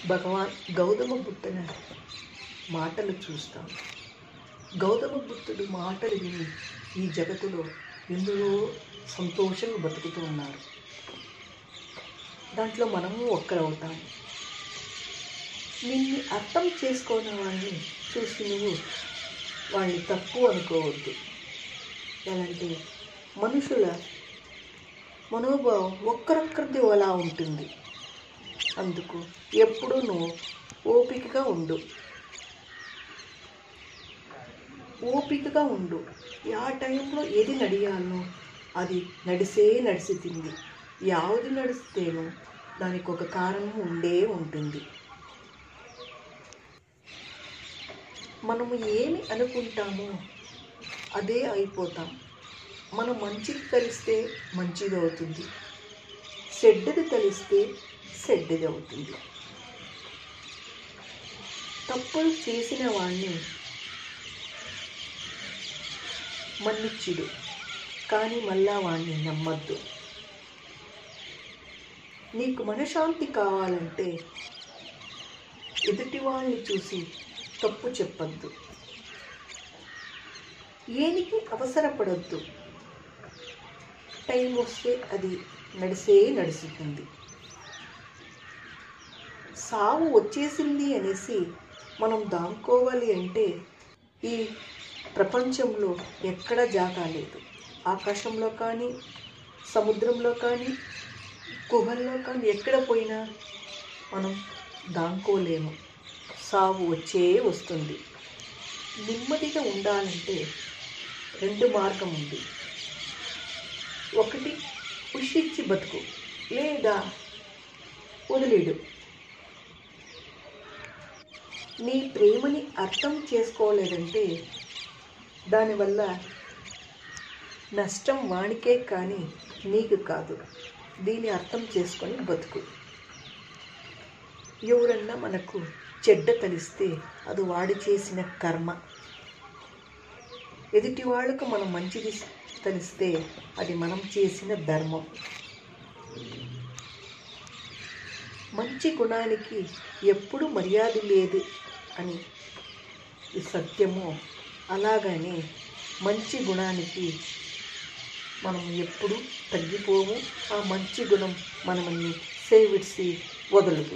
భగవాన్ గౌతమ బుద్ధుల మాటలు చూస్తాం గౌతమ బుద్ధుడు మాటలు విని ఈ జగత్తులో ఎందరో సంతోషంగా బతుకుతూ ఉన్నారు దాంట్లో మనము ఒక్కరవుతాం నిన్ను అర్థం చేసుకోని వాళ్ళని చూసి నువ్వు వాళ్ళని తక్కువ అనుకోవద్దు ఎలాంటి మనుషుల మనోభావం ఒక్కరొక్కరిది అలా ఉంటుంది అందుకు ఎప్పుడూ నువ్వు ఓపికగా ఉండు ఓపికగా ఉండు ఆ టైంలో ఏది నడియాలో అది నడిసే నడిసి తింది యావది నడిస్తేనో దానికి ఒక కారణం ఉండే ఉంటుంది మనము ఏమి అనుకుంటామో అదే అయిపోతాం మనం మంచిది తెలిస్తే మంచిది అవుతుంది చెడ్డది తెలిస్తే చెడ్డది అవుతుంది తప్పులు చేసిన వాణ్ణి మన్నిచ్చుడు కానీ మళ్ళా వాణ్ణి నమ్మద్దు నీకు మనశాంతి కావాలంటే ఎదుటి వాళ్ళని చూసి తప్పు చెప్పద్దు ఏనికి అవసరపడద్దు టైం వస్తే అది నడిసే నడుస్తుంది సావు వచ్చేసింది అనేసి మనం దాముకోవాలి అంటే ఈ ప్రపంచంలో ఎక్కడ జాగా లేదు ఆకాశంలో కానీ సముద్రంలో కానీ గుహల్లో కానీ ఎక్కడ పోయినా మనం దాముకోలేము సావు వచ్చే వస్తుంది నెమ్మదిగా ఉండాలంటే రెండు మార్గం ఉంది ఒకటి పుష్టించి బతుకు లేదా వదిలేడు నీ ప్రేమని అర్థం చేసుకోలేదంటే దానివల్ల నష్టం వానికే కానీ నీకు కాదు దీన్ని అర్థం చేసుకొని బతుకు ఎవరన్నా మనకు చెడ్డ తెలిస్తే అది వాడి చేసిన కర్మ ఎదుటి వాళ్ళకు మనం మంచిది తెలిస్తే అది మనం చేసిన ధర్మం మంచి గుణానికి ఎప్పుడు మర్యాద లేదు అని ఈ సత్యము అలాగని మంచి గుణానికి మనం ఎప్పుడు తగ్గిపోము ఆ మంచి గుణం మనల్ని సేవిడిసి వదలదు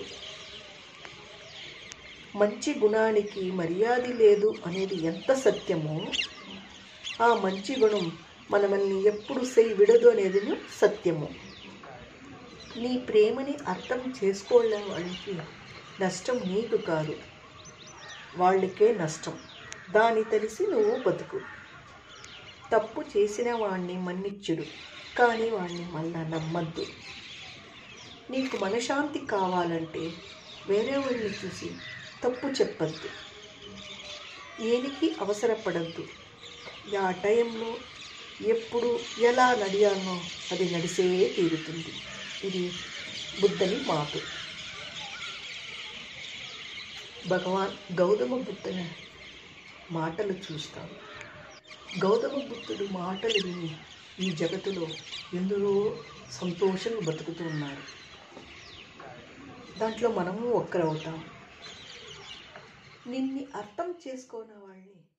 మంచి గుణానికి మర్యాద లేదు అనేది ఎంత సత్యమో ఆ మంచి గుణం మనల్ని ఎప్పుడు చేయి విడదు అనేది సత్యము నీ ప్రేమని అర్థం చేసుకోలే వాళ్ళకి నష్టం నీకు కాదు వాళ్ళకే నష్టం దాని తెలిసి నువ్వు బతుకు తప్పు చేసిన వాణ్ణి మన్నిచ్చుడు కానీ వాణ్ణి మళ్ళా నమ్మద్దు నీకు మనశాంతి కావాలంటే వేరే వాళ్ళని చూసి తప్పు చెప్పద్దు ఏనికి అవసరపడద్దు ఆ టైంలో ఎప్పుడు ఎలా నడియానో అది నడిసే తీరుతుంది ఇది బుద్ధని మాట భగవాన్ గౌతమ బుద్ధుల మాటలు చూస్తాం గౌతమ బుద్ధుడు మాటలు విని ఈ జగత్తులో ఎందరో సంతోషంగా బతుకుతూ ఉన్నారు దాంట్లో మనము ఒక్కరవుతాం నిన్ని అర్థం చేసుకోని వాళ్ళని